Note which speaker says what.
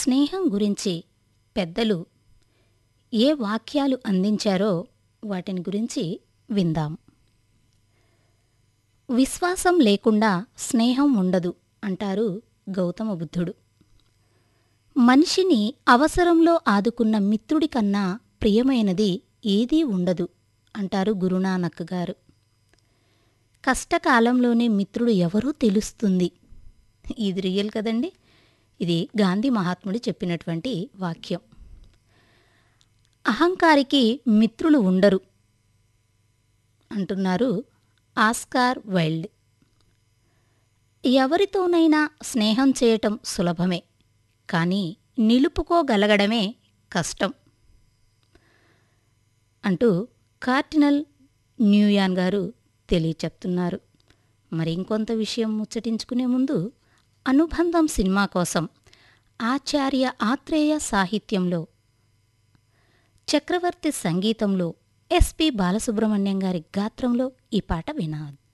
Speaker 1: స్నేహం గురించి పెద్దలు ఏ వాక్యాలు అందించారో వాటిని గురించి విందాం విశ్వాసం లేకుండా స్నేహం ఉండదు అంటారు గౌతమ బుద్ధుడు మనిషిని అవసరంలో ఆదుకున్న మిత్రుడి కన్నా ప్రియమైనది ఏదీ ఉండదు అంటారు గురునానక్ గారు కష్టకాలంలోనే మిత్రుడు ఎవరో తెలుస్తుంది ఇది రియల్ కదండి ఇది గాంధీ మహాత్ముడు చెప్పినటువంటి వాక్యం అహంకారికి మిత్రులు ఉండరు అంటున్నారు ఆస్కార్ వైల్డ్ ఎవరితోనైనా స్నేహం చేయటం సులభమే కానీ నిలుపుకోగలగడమే కష్టం అంటూ కార్టినల్ న్యూయాన్ గారు తెలియచెప్తున్నారు మరి ఇంకొంత విషయం ముచ్చటించుకునే ముందు అనుబంధం సినిమా కోసం ఆచార్య ఆత్రేయ సాహిత్యంలో చక్రవర్తి సంగీతంలో ఎస్పి బాలసుబ్రహ్మణ్యం గారి గాత్రంలో ఈ పాట వినాలి